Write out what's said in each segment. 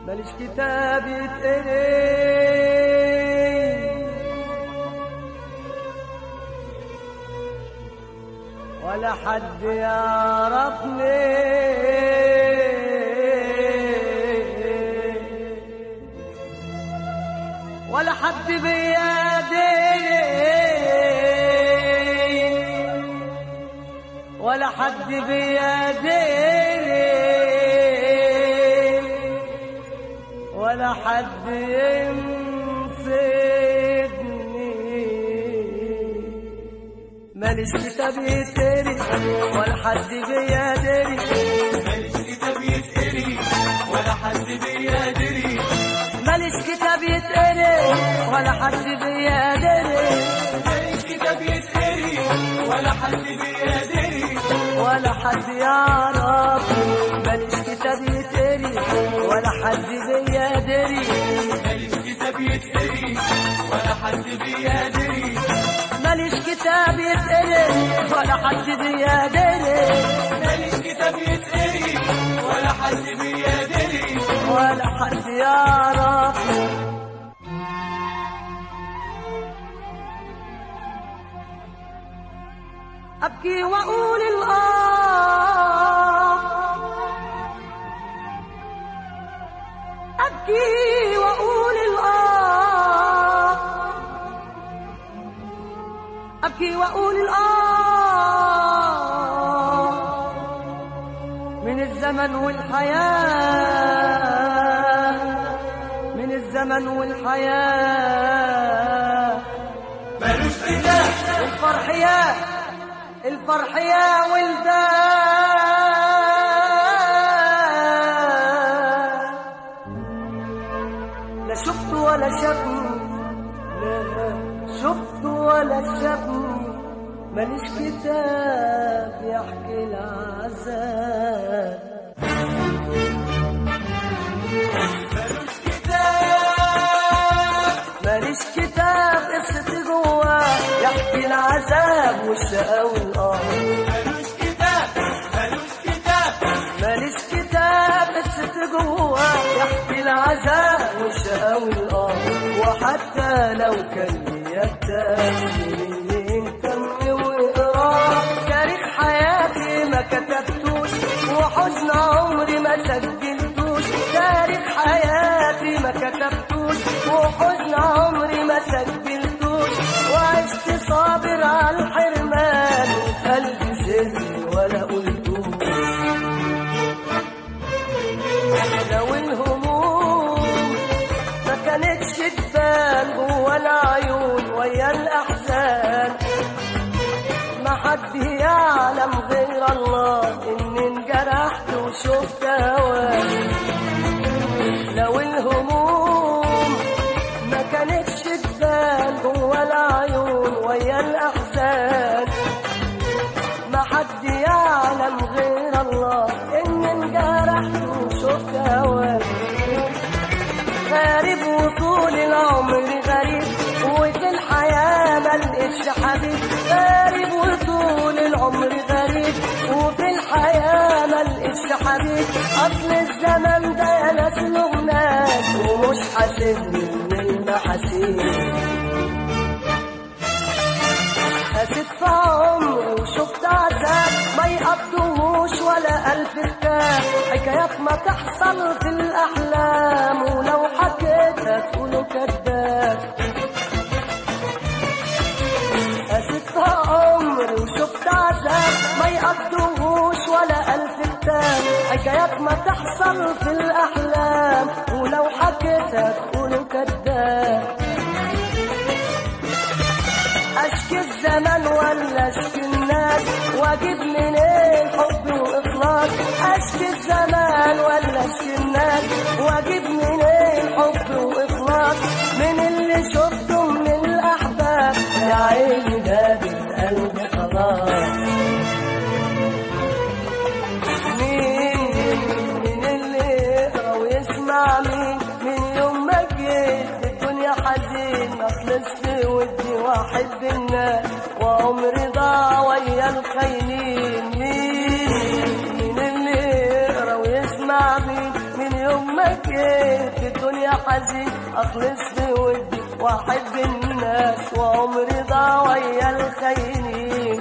ماليش كتاب يتقري ولا حد يعرفني ولا حد بيديني ولا حد بيديني ولا حد ينصدني ماليش كتاب يتقري ولا حد بيدري ماليش كتاب يتقري ولا حد بيدري ماليش كتاب يتقري ولا حد بيدري ماليش كتاب يتقري ولا حد بيدري ولا حد يعرف ماليش كتاب يتقري ولا حد بيدري ماليش كتاب يتقري ولا حد بيدري ماليش كتاب يتقري ولا حد بيدري ماليش كتاب يتقري ولا حد بيدري ولا حد يعرف أبكي وأقول الآه أبكي وأقول الآه أبكي وأقول الآه من الزمن والحياة من الزمن والحياة مالوش كتاب الفرح يا الفرح يا ولدان لا شفت ولا شافني لا شفت ولا شافني ماليش كتاب يحكي العذاب مالوش كتاب ماليش كتاب قصتي جواه يحكي العذاب والشقا والقهر مالوش كتاب مالوش كتاب ماليش كتاب قصتي جواه يحكي العذاب والشقا والقهر وحتى لو كان ليا كتاب منين كم وإقرار تاريخ حياتي ما كتبتوش وحزن عمري ما سجلتوش تاريخ حياتي ما كتبتوش وحزن عمري ما سجلتوش وعشت صابر على الحرمان قلبي سري ولا قلتوش لو الهموم ما كانتش تبان جوا العيون ويا الأحزان ما حد يعلم غير الله إني انجرحت وشفت هواك لو الهموم ما كانتش تبان جوا العيون ويا الأحزان ما حد يعلم غير الله إني انجرحت وشفت هواك غريب وطول العمر غريب وفي الحياة ملقتش حبيب غريب وطول العمر غريب وفي الحياة ملقتش حبيب أصل الزمن ده يا ناس له ناس ومش حاسبني من المحاسيب قست في عمري وشفت عذاب ما يقضوش ولا ألف كتاب حكايات ما تحصل في الأحلام ولو حكيتها تقولوا كذاب قست في عمري وشفت عذاب ما يقضوش ولا ألف كتاب حكايات ما تحصل في الأحلام ولو حكيتها تقولوا كذاب اشكي الزمن ولا اشكي الناس واجيب منين حب واخلاص اشكي الزمان ولا اشكي الناس واجيب منين حب واخلاص من اللي شفته من الاحباب يا عيني ده بالقلب خلاص مين من اللي يقرا ويسمع مين من يوم ما جيت الدنيا حزين اخلص في ودي واحب الناس وعمري ضاع ويا الخاينين مين من اللي يقرا ويسمع تعبين من يوم ما جيت في الدنيا حزين اخلص بودي واحب الناس وعمري ضاع ويا الخاينين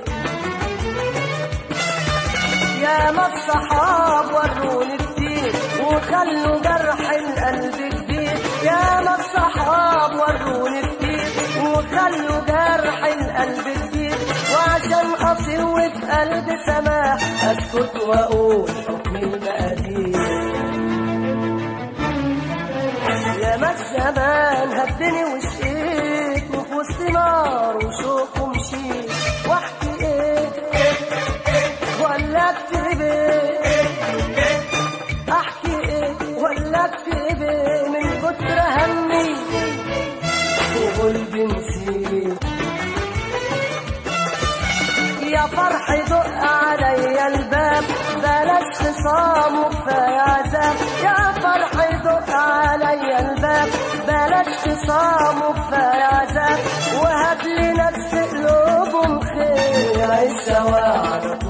يا ما الصحاب وروني كتير وخلوا جرح القلب جديد يا ما الصحاب وروني كتير وخلوا جرح القلب جديد وعشان اصير وفي قلبي سماح اسكت واقول حكم المقادير يا ما الزمان هدني وشقيت وفي وسط نار وشوق ومشيت واحكي ايه ولا اكتب ايه احكي ايه ولا اكتب ايه من كتر همي وقلبي نسيت يا فرح دق عليا الباب بلاش خصام وكفايه عذاب يا فرح دق عليا الباب بلاش خصام وكفايه عذاب وهات لي ناس في قلوبهم خير عيش سوا على طول